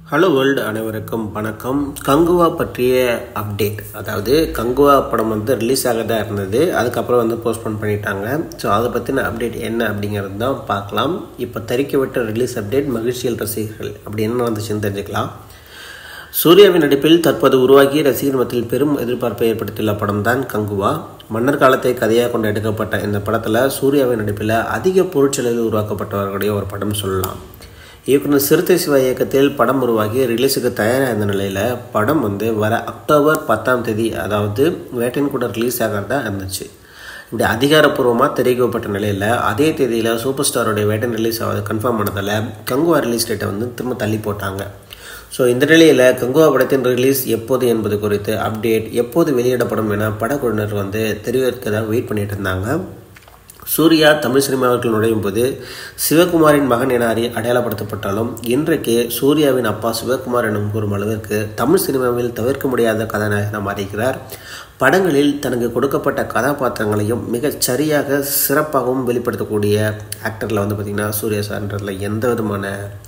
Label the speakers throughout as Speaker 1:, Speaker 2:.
Speaker 1: hello world அனைவருக்கும் வணக்கம் கங்குவா பற்றிய அப்டேட் அதாவது கங்குவா படம் வந்து ரிலீஸ் ஆகதா இருந்தது அதுக்கப்புறம் வந்து போஸ்ட்போன் பண்ணிட்டாங்க ஸோ அதை பற்றின அப்டேட் என்ன அப்படிங்கிறது தான் பார்க்கலாம் இப்போ தறிக்க விட்ட ரிலீஸ் அப்டேட் மகிழ்ச்சியல் ரசிகர்கள் அப்படி என்ன நடந்துச்சுன்னு தெரிஞ்சுக்கலாம் சூர்யாவின் நடிப்பில் தற்போது உருவாகி ரசிகர் மத்தியில் பெரும் எதிர்பார்ப்பை ஏற்படுத்தியுள்ள படம் தான் கங்குவா மன்னர் காலத்தை கதையாக கொண்டு எடுக்கப்பட்ட இந்த படத்தில் சூர்யாவின் நடிப்பில் அதிக பொருட்செலவில் உருவாக்கப்பட்டவர்களுடைய ஒரு படம் சொல்லலாம் இயக்குனர் சிறுத்தை சிவா இயக்கத்தில் படம் உருவாகி ரிலீஸுக்கு தயாராக இருந்த நிலையில் படம் வந்து வர அக்டோபர் பத்தாம் தேதி அதாவது வேட்டன் கூட ரிலீஸ் ஆகிறதா இருந்துச்சு இப்படி அதிகாரப்பூர்வமாக தெரிவிக்கப்பட்ட நிலையில் அதே தேதியில் சூப்பர் ஸ்டாரோடைய வேட்டன் ரிலீஸ் ஆகுது கன்ஃபார்ம் பண்ணதால் கங்குவா ரிலீஸ் டேட்டை வந்து திரும்ப தள்ளி போட்டாங்க ஸோ இந்த நிலையில் கங்குவா படத்தின் ரிலீஸ் எப்போது என்பது குறித்து அப்டேட் எப்போது வெளியிடப்படும் என படக்குழுவினர் வந்து தெரிவிக்கிறதா வெயிட் பண்ணிட்டு இருந்தாங்க சூர்யா தமிழ் சினிமாவிற்குள் நுழையும் போது சிவகுமாரின் மகன் என அறி அடையாளப்படுத்தப்பட்டாலும் இன்றைக்கு சூர்யாவின் அப்பா சிவகுமார் எனும் கூறும் அளவிற்கு தமிழ் சினிமாவில் தவிர்க்க முடியாத கதாநாயகனாக மாறியிருக்கிறார் படங்களில் தனக்கு கொடுக்கப்பட்ட கதாபாத்திரங்களையும் மிகச் சரியாக சிறப்பாகவும் வெளிப்படுத்தக்கூடிய ஆக்டரில் வந்து பார்த்திங்கன்னா சூர்யா சார்ன்றதில் எந்த விதமான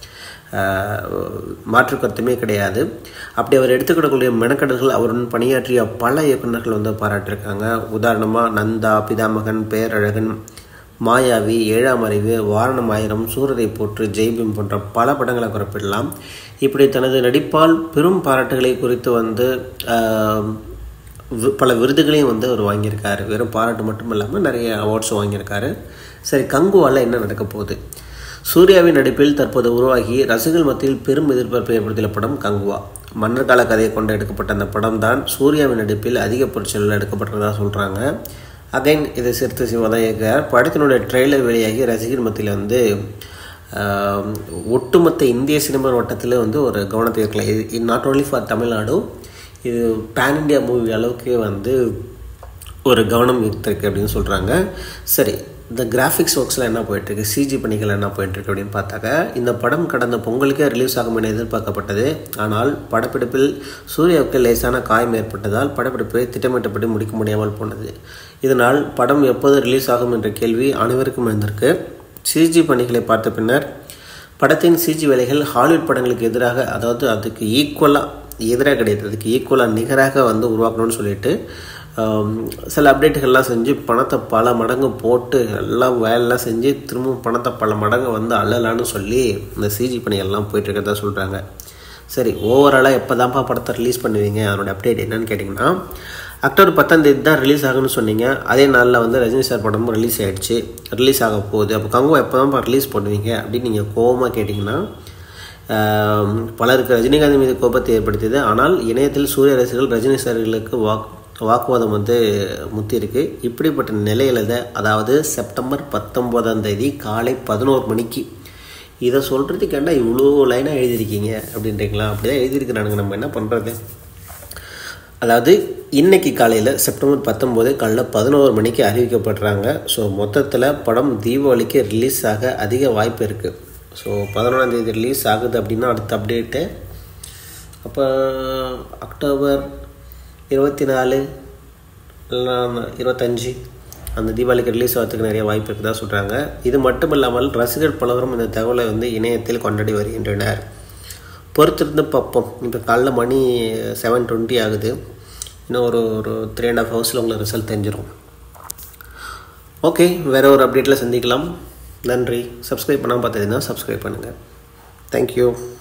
Speaker 1: மாற்று கருத்துமே கிடையாது அப்படி அவர் எடுத்துக்கிடக்கூடிய மெனக்கடல்கள் அவருடன் பணியாற்றிய பல இயக்குநர்கள் வந்து பாராட்டியிருக்காங்க உதாரணமாக நந்தா பிதாமகன் பேரழகன் மாயாவி ஏழாம் அறிவு வாரணம் ஆயிரம் சூரரை போற்று ஜெய்பீம் போன்ற பல படங்களை குறிப்பிடலாம் இப்படி தனது நடிப்பால் பெரும் பாராட்டுகளை குறித்து வந்து பல விருதுகளையும் வந்து அவர் வாங்கியிருக்காரு வெறும் பாராட்டு மட்டும் இல்லாமல் நிறைய அவார்ட்ஸும் வாங்கியிருக்காரு சரி கங்குவால் என்ன நடக்க போகுது சூர்யாவின் நடிப்பில் தற்போது உருவாகி ரசிகர்கள் மத்தியில் பெரும் எதிர்பார்ப்பை ஏற்படுத்திய படம் கங்குவா மன்னர் கால கதையை கொண்டு எடுக்கப்பட்ட அந்த படம் தான் சூர்யாவின் நடிப்பில் அதிக பொருட்செலவில் எடுக்கப்பட்டதாக சொல்கிறாங்க அகைன் இதை சிறுத்தை சிவா தான் இயக்கிறார் படத்தினுடைய ட்ரெய்லர் வெளியாகி ரசிகர் மத்தியில் வந்து ஒட்டுமொத்த இந்திய சினிமா வட்டத்தில் வந்து ஒரு கவனத்தை இருக்கலாம் இது நாட் ஓன்லி ஃபார் தமிழ்நாடு இது பேன் இண்டியா மூவி அளவுக்கு வந்து ஒரு கவனம் ஈர்த்திருக்கு அப்படின்னு சொல்கிறாங்க சரி இந்த கிராஃபிக்ஸ் ஒர்க்ஸில் என்ன போயிட்டுருக்கு சிஜி பணிகள் என்ன போயிட்டுருக்கு அப்படின்னு பார்த்தாக்க இந்த படம் கடந்த பொங்கலுக்கே ரிலீஸ் ஆகும் என எதிர்பார்க்கப்பட்டது ஆனால் படப்பிடிப்பில் சூர்யாவுக்கு லேசான காயம் ஏற்பட்டதால் படப்பிடிப்பை திட்டமிட்டபடி முடிக்க முடியாமல் போனது இதனால் படம் எப்போது ரிலீஸ் ஆகும் என்ற கேள்வி அனைவருக்கும் இருந்திருக்கு சிஜி பணிகளை பார்த்த பின்னர் படத்தின் சிஜி வேலைகள் ஹாலிவுட் படங்களுக்கு எதிராக அதாவது அதுக்கு ஈக்குவலாக எதிராக கிடையாது அதுக்கு ஈக்குவலாக நிகராக வந்து உருவாக்கணும்னு சொல்லிட்டு சில அப்டேட்டுகள்லாம் செஞ்சு பணத்தை பல மடங்கு போட்டு எல்லாம் வேலைலாம் செஞ்சு திரும்பவும் பணத்தை பல மடங்கு வந்து அள்ளலான்னு சொல்லி இந்த சிஜி பணிகள்லாம் போயிட்டுருக்கதா சொல்கிறாங்க சரி ஓவராலாக எப்போ தான்ப்பா படத்தை ரிலீஸ் பண்ணுவீங்க அதனோட அப்டேட் என்னன்னு கேட்டிங்கன்னா அக்டோபர் பத்தாம் தேதி தான் ரிலீஸ் ஆகுன்னு சொன்னீங்க அதே நாளில் வந்து ரஜினி சார் படமும் ரிலீஸ் ஆகிடுச்சு ரிலீஸ் ஆக போகுது அப்போ கங்குவா எப்போ தான்ப்பா ரிலீஸ் பண்ணுவீங்க அப்படின்னு நீங்கள் கோபமாக கேட்டிங்கன்னா பலருக்கு ரஜினிகாந்த் மீது கோபத்தை ஏற்படுத்தியது ஆனால் இணையத்தில் சூரிய ரசிகர்கள் ரஜினி சார்களுக்கு வாக் வாக்குவாதம் வந்து முத்திருக்கு இப்படிப்பட்ட நிலையில் அதாவது செப்டம்பர் பத்தொம்போதாம் தேதி காலை பதினோரு மணிக்கு இதை சொல்கிறதுக்கு என்ன இவ்வளோ லைனாக எழுதியிருக்கீங்க அப்படின்றீங்களா அப்படி தான் எழுதியிருக்கிறானுங்க நம்ம என்ன பண்ணுறது அதாவது இன்னைக்கு காலையில் செப்டம்பர் பத்தொம்போது காலைல பதினோரு மணிக்கு அறிவிக்கப்படுறாங்க ஸோ மொத்தத்தில் படம் தீபாவளிக்கு ரிலீஸ் ஆக அதிக வாய்ப்பு இருக்குது ஸோ பதினொன்றாம் தேதி ரிலீஸ் ஆகுது அப்படின்னா அடுத்த அப்டேட்டு அப்போ அக்டோபர் இருபத்தி நாலு இல்லைனா இருபத்தஞ்சி அந்த தீபாவளிக்கு ரிலீஸ் ஆகிறதுக்கு நிறைய வாய்ப்பு இருக்குதா சொல்கிறாங்க இது மட்டும் இல்லாமல் ரசிகர் பலரும் இந்த தகவலை வந்து இணையத்தில் கொண்டாடி வருகின்றனர் பொறுத்திருந்து பார்ப்போம் இப்போ காலைல மணி செவன் டுவெண்ட்டி ஆகுது இன்னும் ஒரு ஒரு த்ரீ அண்ட் ஆஃப் ஹவர்ஸில் உங்களுக்கு ரிசல்ட் தெரிஞ்சிடும் ஓகே வேறு ஒரு அப்டேட்டில் சந்திக்கலாம் நன்றி சப்ஸ்கிரைப் பண்ணாமல் பார்த்தீங்கன்னா சப்ஸ்கிரைப் பண்ணுங்கள் தேங்க்யூ